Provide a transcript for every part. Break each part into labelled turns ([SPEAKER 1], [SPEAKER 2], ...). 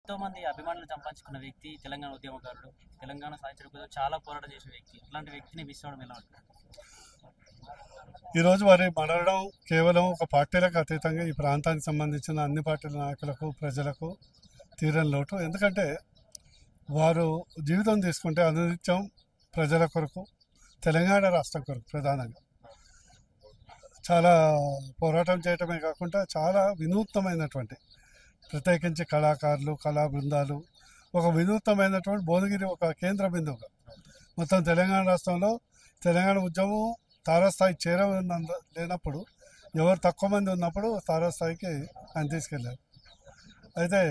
[SPEAKER 1] ఎంతో మంది అభిమానులు సంపాదించుకున్న వ్యక్తి తెలంగాణ ఉద్యమకారుడు తెలంగాణ సాధించడం కోసం చాలా పోరాటం చేసిన వ్యక్తి అట్లాంటి వ్యక్తిని మిస్ అవ్వడం ఎలా ఉంటుంది
[SPEAKER 2] ఈరోజు వారి మనడం కేవలం ఒక పార్టీలకు అతీతంగా ఈ ప్రాంతానికి సంబంధించిన అన్ని పార్టీల నాయకులకు ప్రజలకు తీరని లోటు ఎందుకంటే వారు జీవితం తీసుకుంటే అనునిత్యం ప్రజల కొరకు తెలంగాణ రాష్ట్రం కొరకు ప్రధానంగా చాలా పోరాటం చేయటమే కాకుండా చాలా వినూత్నమైనటువంటి ప్రత్యేకించి కళాకారులు కళా బృందాలు ఒక వినూత్నమైనటువంటి భువనగిరి ఒక కేంద్ర బిందువుగా మొత్తం తెలంగాణ రాష్ట్రంలో తెలంగాణ ఉద్యమం తారాస్థాయి చేర లేనప్పుడు ఎవరు తక్కువ మంది ఉన్నప్పుడు తారాస్థాయికి ఆయన తీసుకెళ్ళారు అయితే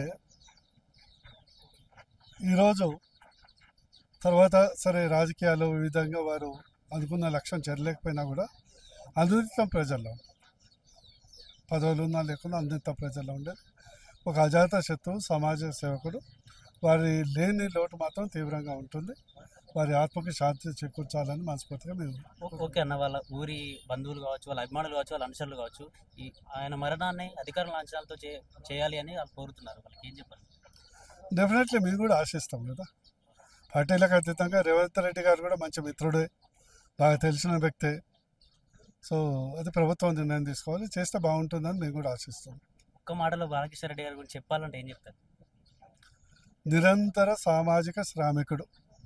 [SPEAKER 2] ఈరోజు తర్వాత సరే రాజకీయాలు ఈ విధంగా వారు అనుకున్న లక్ష్యం చేరలేకపోయినా కూడా అనుదితం ప్రజల్లో పదవులు ఉన్నా లేకుండా అనుదితం ప్రజల్లో ఉండేది ఒక అజాత శత్రువు సమాజ సేవకుడు వారి లేని లోటు మాత్రం తీవ్రంగా ఉంటుంది వారి ఆత్మకి శాంతి చేకూర్చాలని మనస్ఫూర్తిగా మేము
[SPEAKER 1] ఓ- ఓకే అన్న వాళ్ళ ఊరి బంధువులు కావచ్చు వాళ్ళ అభిమానులు కావచ్చు వాళ్ళ అనుచరులు కావచ్చు ఈ ఆయన మరణాన్ని అధికారుల అంచనాలతో చే- చేయాలి అని వాళ్ళు కోరుతున్నారు వాళ్ళకి ఏం చెప్పారు
[SPEAKER 2] డెఫినెట్లీ మేము కూడా ఆశిస్తాం కదా పార్టీలకు అతీతంగా రేవంత్ రెడ్డి గారు కూడా మంచి మిత్రుడే బాగా తెలిసిన వ్యక్తే సో అది ప్రభుత్వం నిర్ణయం తీసుకోవాలి చేస్తే బాగుంటుందని మేము కూడా ఆశిస్తాం
[SPEAKER 1] ఒక్క మాటలో బాలకృష్ణ రెడ్డి గారి గురించి చెప్పాలంటే ఏం చెప్తారు
[SPEAKER 2] నిరంతర సామాజిక శ్రామికుడు